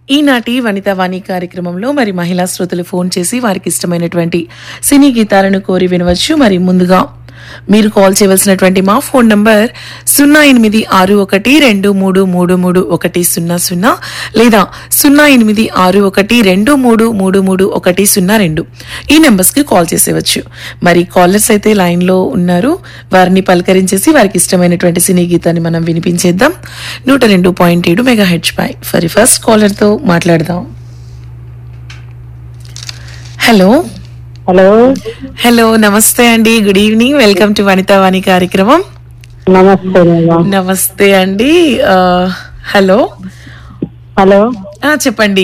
ఈనాటి వనితా వాణి కార్యక్రమంలో మరి మహిళా శ్రోతలు ఫోన్ చేసి వారికి ఇష్టమైనటువంటి సినీ గీతాలను కోరి వినవచ్చు మరి ముందుగా మీరు కాల్ చేయవలసినటువంటి మా ఫోన్ నంబర్ సున్నా ఎనిమిది ఆరు ఒకటి రెండు మూడు మూడు మూడు ఒకటి సున్నా సున్నా లేదా సున్నా ఎనిమిది ఆరు ఒకటి రెండు మూడు మూడు మూడు ఒకటి సున్నా రెండు ఈ నెంబర్స్కి కాల్ చేసేవచ్చు మరి కాలర్స్ అయితే లైన్లో ఉన్నారు వారిని పలకరించేసి వారికి ఇష్టమైనటువంటి సినీ గీతాన్ని మనం వినిపించేద్దాం నూట రెండు పాయింట్ ఏడు మెగా హెచ్ పై ఫరి ఫస్ట్ కాలర్తో మాట్లాడదాం హలో హలో హలో నమస్తే అండి good evening welcome to Vanitha Vani కార్యక్రమం నమస్తే మేడం నమస్తే అండి ఆ, హలో హలో ఆ, చెప్పండి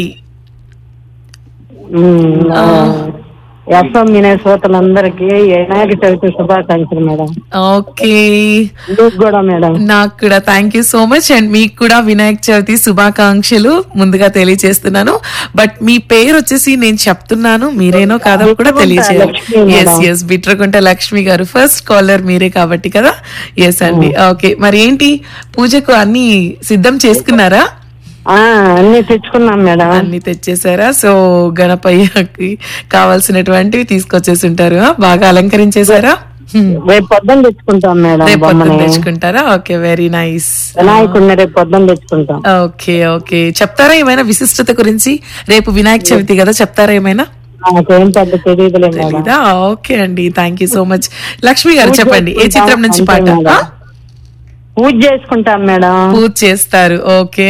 ఎఫ్ఎం వినే శ్రోతలందరికీ వినాయక చవితి శుభాకాంక్షలు మేడం ఓకే మీకు కూడా మేడం నాకు కూడా thank you so much and మీకు కూడా వినాయక చవితి శుభాకాంక్షలు ముందుగా తెలియజేస్తున్నాను బట్ మీ పేరు వచ్చేసి నేను చెప్తున్నాను మీరేనో కాదో కూడా తెలియజేయాలి Lakshmi madam. S S Bitragunta Lakshmi garu first caller మీరే కాబట్టి కదా ఎస్ అండి ఓకే మరి ఏంటి పూజకు అన్ని సిద్ధం చేసుకున్నారా ఆ అన్ని తెచ్చుకున్నాం మేడం అన్ని తెచ్చేసారా సో గణపయ్యకి కావాల్సినటువంటివి తీసుకొచ్చేసి ఉంటారు ఆ? బాగా అలంకరించేసారా హ్మ్. రేపు పొద్దున్న తెచ్చుకుంటాం మేడం రేపు పొద్దున్న బొమ్మని తెచ్చుకుంటారా ఓకే వెరీ నైస్ వినాయకుడిని రేపు పొద్దున్న తెచ్చుకుంటాం ఓకే ఓకే చెప్తారా ఏమైనా విశిష్టత గురించి రేపు వినాయక చవితి కదా చెప్తారా ఏమైనా నాకేం పెద్ద తెలియదులే మేడం తెలీదా ఓకే అండి thank you so much Lakshmi garu చెప్పండి ఏ చిత్రం నుంచి అంతే పాట మేడం. ఆ? పూజ చేసుకుంటాం మేడం పూజ చేస్తారు ఓకే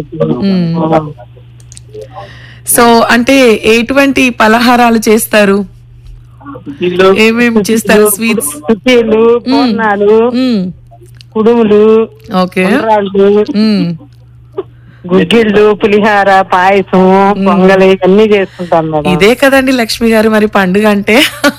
సో అంటే ఎటువంటి పలహారాలు చేస్తారు ఏమేమి చేస్తారు స్వీట్స్ కుకీలు పూర్ణాలు మ్మ్. కుడుములు ఓకే ఉండ్రాళ్ళు మ్మ్. గుగ్గిళ్ళు పులిహార పాయసం పొంగలి అన్ని చేసుకుంటాం మేడం ఇదే కదండి లక్ష్మి గారు మరి పండుగ అంటే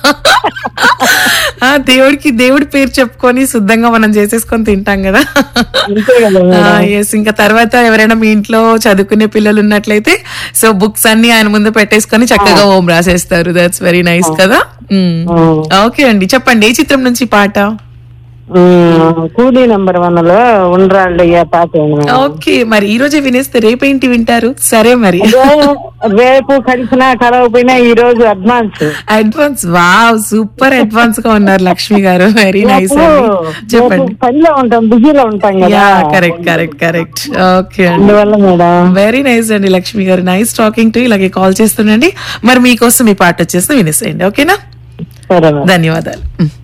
ఆ దేవుడికి దేవుడి పేరు చెప్పుకొని శుద్ధంగా మనం చేసేసుకొని తింటాం కదా అంతే కదా మేడం. ఎస్ ఇంకా తర్వాత ఎవరైనా మీ ఇంట్లో చదువుకునే పిల్లలు ఉన్నట్లయితే సో బుక్స్ అన్ని ఆయన ముందు పెట్టేసుకొని చక్కగా ఓం రాసేస్తారు దట్స్ వెరీ నైస్ కదా ఓకే అండి చెప్పండి ఏ చిత్రం నుంచి పాట ఉమ్, కూలీ నెంబర్ వన్ లో ఉండ్రాళ్ళు అయ్యే పాట ఏంది మేడం. ఓకే మరి ఈ రోజే వినేస్తే రేపేంటి వింటారు సరే మరి రే- రేపు కలిసినా కలవపోయినా ఈ రోజు advance advance wow super advance గా ఉన్నారు లక్ష్మి గారు వెరీ నైస్ రేపు అండి చెప్పండి పనిలో ఉంటాం బిజీలో ఉంటాం కదా yeah correct correct correct okay అండి అందువల్ల మేడం వెరీ నైస్ అండి Lakshmi garu nice talking to ఇలాగే కాల్ చేస్తుండండి మరి మీకోసం ఈ పాట వచ్చేసి వినేసేయండి ఓకేనా సరే మేడం ధన్యవాదాలు